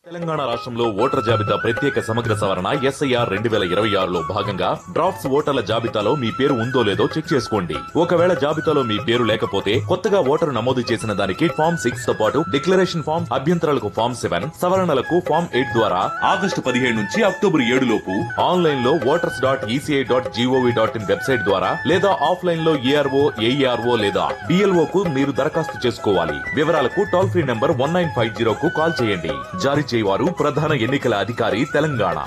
తెలంగాణ రాష్ట్రంలో ఓటర్ జాబితా ప్రత్యేక సమగ్ర సవరణ ఎస్ఐఆర్ రెండు వేల ఇరవై ఆరులో భాగంగా డ్రాఫ్ట్స్ ఓటర్ల జాబితాలో మీ పేరు ఉందో లేదో చెక్ చేసుకోండి ఒకవేళ జాబితాలో మీ పేరు లేకపోతే కొత్తగా ఓటరు నమోదు చేసిన దానికి ఫామ్ సిక్స్ తో పాటు డిక్లరేషన్ ఫామ్ అభ్యంతరాలకు ఫామ్ సెవెన్ సవరణలకు ఫామ్ ఎయిట్ ద్వారా ఆగస్టు పదిహేడు నుంచి అక్టోబర్ ఏడు లోపు ఆన్లైన్ లో voters dot ECI dot G O V dot in website ద్వారా లేదా ఆఫ్లైన్ లో ఏఆర్ఓ ఏఈఆర్ఓ లేదా బిఎల్ఓ కు మీరు దరఖాస్తు చేసుకోవాలి వివరాలకు toll free number one nine five zero కు కాల్ చేయండి జారీ చేయవారు ప్రధాన ఎన్నికల అధికారి తెలంగాణ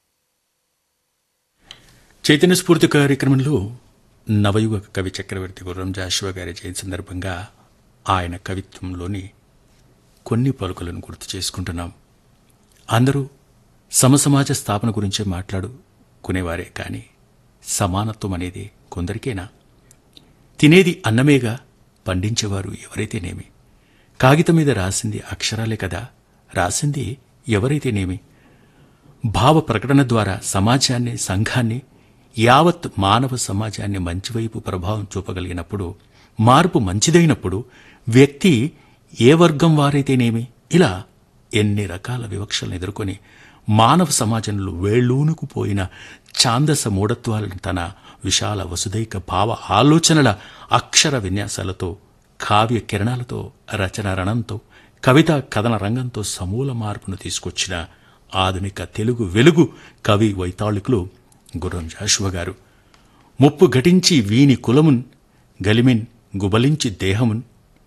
చైతన్య స్ఫూర్తి కార్యక్రమంలో నవయుగ కవి చక్రవర్తి గుర్రం జాషువా గారి జయంతి సందర్భంగా ఆయన కవిత్వంలోని కొన్ని పలుకులను గుర్తు చేసుకుంటున్నాం అందరూ సమసమాజ స్థాపన గురించే మాట్లాడుకునేవారే కానీ సమానత్వం అనేది కొందరికేనా తినేది అన్నమేగా పండించేవారు ఎవరైతేనేమి కాగితం మీద రాసింది అక్షరాలే కదా రాసింది ఎవరైతేనేమి భావ ప్రకటన ద్వారా సమాజాన్ని సంఘాన్ని యావత్ మానవ సమాజాన్ని మంచివైపు ప్రభావం చూపగలిగినప్పుడు మార్పు మంచిదైనప్పుడు వ్యక్తి ఏ వర్గం వారైతేనేమి ఇలా ఎన్ని రకాల వివక్షలను ఎదుర్కొని మానవ సమాజంలో వేళ్ళూనుకుపోయిన ఛాందస మూఢత్వాలను తన విశాల వసుదైక భావ ఆలోచనల అక్షర విన్యాసాలతో కావ్య కిరణాలతో రచన రణంతో కవిత కథన రంగంతో సమూల మార్పును తీసుకొచ్చిన ఆధునిక తెలుగు వెలుగు కవి వైతాళికులు గుర్రం జాషువ గారు ముప్పు ఘటించి వీని కులమున్ గలిమిన్ గుబలించి దేహమున్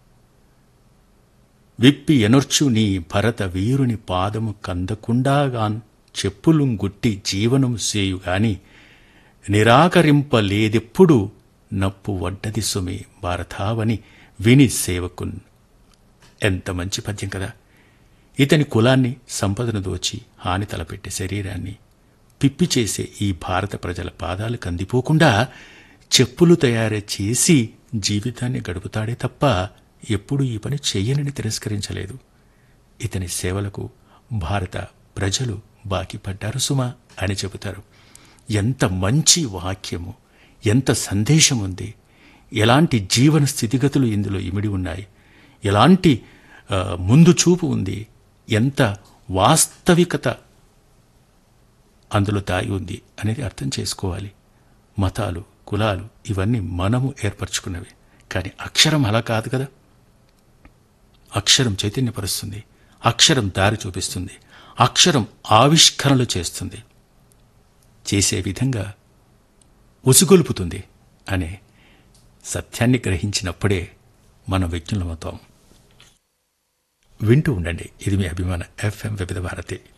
విప్పి ఎనొర్చు నీ భరత వీరుని పాదము కందకుండాగాన్ చెప్పులుం గుట్టి జీవనం సేయుగాని నిరాకరింపలేదెప్పుడు నప్పు వడ్డది సుమి భారతావని విని సేవకున్ ఎంత మంచి పద్యం కదా ఇతని కులాన్ని సంపదను దోచి హాని తలపెట్టే శరీరాన్ని పిప్పి చేసే ఈ భారత ప్రజల పాదాలు కందిపోకుండా చెప్పులు తయారు చేసి జీవితాన్ని గడుపుతాడే తప్ప ఎప్పుడూ ఈ పని చెయ్యనని తిరస్కరించలేదు ఇతని సేవలకు భారత ప్రజలు బాకీ పడ్డారు సుమా అని చెబుతారు ఎంత మంచి వాక్యము ఎంత సందేశం ఉంది ఎలాంటి జీవన స్థితిగతులు ఇందులో ఇమిడి ఉన్నాయి ఎలాంటి ఆ, ముందు చూపు ఉంది ఎంత వాస్తవికత అందులో దాగి ఉంది అనేది అర్థం చేసుకోవాలి మతాలు కులాలు ఇవన్నీ మనము ఏర్పరచుకున్నవి కానీ అక్షరం అలా కాదు కదా అక్షరం చైతన్యపరుస్తుంది అక్షరం దారి చూపిస్తుంది అక్షరం ఆవిష్కరణలు చేస్తుంది చేసే విధంగా ఉసుగొలుపుతుంది అనే సత్యాన్ని గ్రహించినప్పుడే మనం వ్యక్తులమవుతాం వింటూ ఉండండి ఇది మీ అభిమాన ఎఫ్ఎం వివిధ భారతి